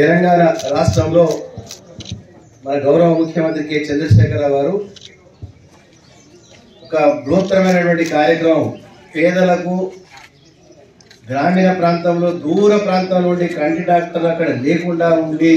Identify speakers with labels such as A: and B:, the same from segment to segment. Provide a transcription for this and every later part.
A: తెలంగాణ రాష్ట్రంలో మన గౌరవ ముఖ్యమంత్రి కె చంద్రశేఖరరావు గారు ఒక బృహత్తరమైనటువంటి కార్యక్రమం పేదలకు గ్రామీణ ప్రాంతంలో దూర ప్రాంతం నుండి కంటి డాక్టర్లు అక్కడ లేకుండా ఉండి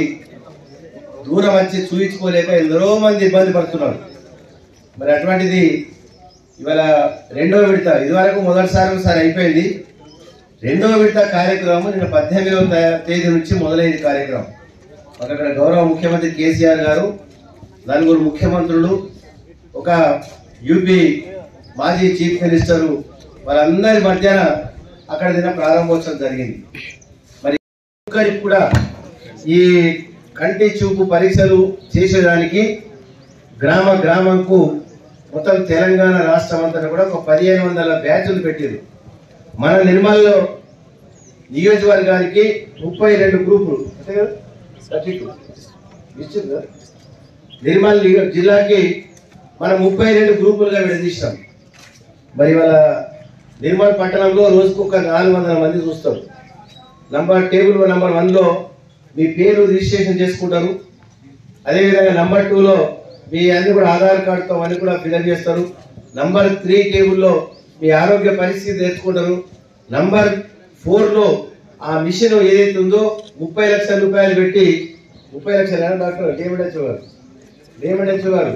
A: దూరం వచ్చి చూయించుకోలేక ఎందరో మంది ఇబ్బంది పడుతున్నారు మరి అటువంటిది ఇవాళ రెండో విడత ఇదివరకు మొదటిసారి ఒకసారి అయిపోయింది రెండో విడత కార్యక్రమం నిన్న పద్దెనిమిదవ తే- తేదీ నుంచి మొదలైంది కార్యక్రమం మాకు అక్కడ గౌరవ ముఖ్యమంత్రి కేసీఆర్ గారు నలుగురు ముఖ్యమంత్రులు ఒక యూపీ మాజీ చీఫ్ మినిస్టరు వాళ్ళందరి మధ్యన అక్కడ నిన్న ప్రారంభోత్సవం జరిగింది మరి ఒక్కరికి కూడా ఈ కంటి చూపు పరీక్షలు చేసేదానికి గ్రామ గ్రామంకు మొత్తం తెలంగాణ రాష్ట్రం అంతా కూడా ఒక పదిహేను వందల బ్యాచ్లు పెట్టారు మన నిర్మల్లో నియోజకవర్గానికి ముప్పై రెండు గ్రూపులు అంతే కదా? Thirty two. ఇచ్చింది కదా? నిర్మల్ నియో- జిల్లాకి మనం ముప్పై రెండు గ్రూపులుగా విడదీస్తాం మరి వాళ్ళ నిర్మల్ పట్టణంలో రోజుకు ఒక నాలుగు వందల మంది చూస్తారు నంబర్ టేబుల్ నంబర్ వన్లో మీ పేరు రిజిస్ట్రేషన్ చేసుకుంటారు అదేవిధంగా నంబర్ టూలో మీ అన్ని కూడా ఆధార్ కార్డుతో అన్ని కూడా ఫిల్అప్ చేస్తారు నంబర్ త్రీ టేబుల్లో మీ ఆరోగ్య పరిస్థితి తెచ్చుకుంటారు నంబర్ ఫోర్లో ఆ మిషన్ ఏదైతే ఉందో ముప్పై లక్షల రూపాయలు పెట్టి ముప్పై లక్షలు ఏనా డాక్టర్ డేవిడ్ హెచ్ గారు డేవిడ్ హెచ్ గారు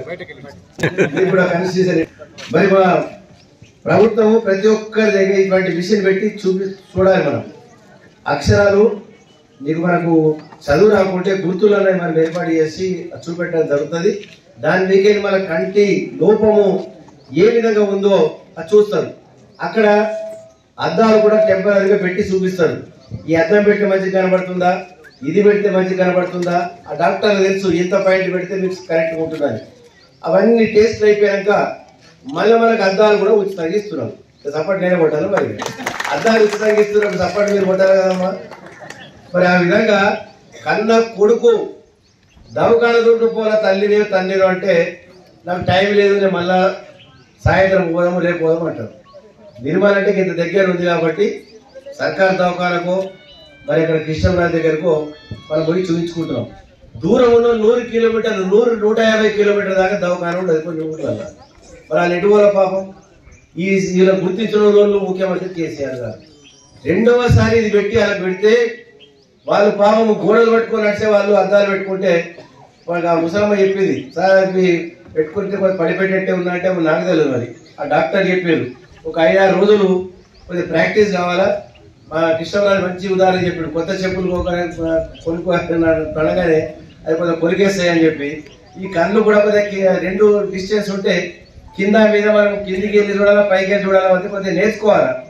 A: ఇది కూడా కన్సిడర్ మరి మా ప్రభుత్వం ప్రతి ఒక్కరి దగ్గర ఇటువంటి మిషన్ పెట్టి చూపి చూడాలి మనం అక్షరాలు నీకు మనకు చదువు రాకుంటే గుర్తులు అనేవి మనం ఏర్పాటు చేసి చూపెట్టడం జరుగుతుంది దాని మీకెళ్ళి మన కంటి లోపము ఏ విధంగా ఉందో అది చూస్తారు అక్కడ అద్దాలు కూడా టెంపరీగా పెట్టి చూపిస్తారు ఈ అద్దం పెడితే మంచిగా కనబడుతుందా ఇది పెడితే మంచిగా కనబడుతుందా ఆ డాక్టర్ తెలుసు ఎంత పాయింట్ పెడితే మీకు కరెక్ట్గా ఉంటుందని అవన్నీ టేస్ట్ అయిపోయాక మళ్ళీ మనకు అద్దాలు కూడా ఉచితంగా ఇస్తున్నారు సపోర్ట్ నేనే కొట్టాను మరి అద్దాలు ఉచితంగా ఇస్తున్నారు సపోర్ట్ మీరు కొట్టాలి కదమ్మా మరి ఆ విధంగా కన్న కొడుకు దవకాన దుడ్డు పోల తల్లిని తండ్రిని అంటే నాకు టైం లేదు నేను మళ్ళా సాయంత్రం పోదాము రేపు పోదాం అంటారు నిర్మల్ అంటే ఇంత దగ్గర ఉంది కాబట్టి సర్కార్ దవాఖానకు మరి ఇక్కడ కృష్ణరాజు దగ్గరకు మనం పోయి చూపించుకుంటున్నాం దూరం ఉన్న నూరు కిలోమీటర్లు నూరు నూట యాభై కిలోమీటర్ దాకా దవాఖాన ఉండదు కొన్ని ఊర్లలో మరి వాళ్ళు ఎటువల పాపం ఈ వీళ్ళ గుర్తించిన రోజులు ముఖ్యమంత్రి కేసీఆర్ గారు రెండవసారి ఇది పెట్టి అలా పెడితే వాళ్ళు పాపం గోడలు పట్టుకొని నడిచే వాళ్ళు అద్దాలు పెట్టుకుంటే వాళ్ళకి ఆ ముసలమ్మ చెప్పింది సార్ మీ పెట్టుకుంటే కొంచెం పడిపెట్టేట్టే ఉందంటే నాకు తెలియదు మరి ఆ డాక్టర్ చెప్పారు ఒక ఐదారు రోజులు కొంచెం ప్రాక్టీస్ కావాలా మా కృష్ణరాజు మంచి ఉదాహరణ చెప్పాడు కొత్త చెప్పులు కొనుక్కో పడగానే అది కొంచెం కొరికేస్తాయి అని చెప్పి ఈ కళ్ళు కూడా కొద్దిగా కి- రెండు డిస్టెన్స్ ఉంటే కింద మీద మనం కిందికి వెళ్ళి చూడాలా పైకి వెళ్ళి చూడాలా అంటే కొద్దిగా నేర్చుకోవాలా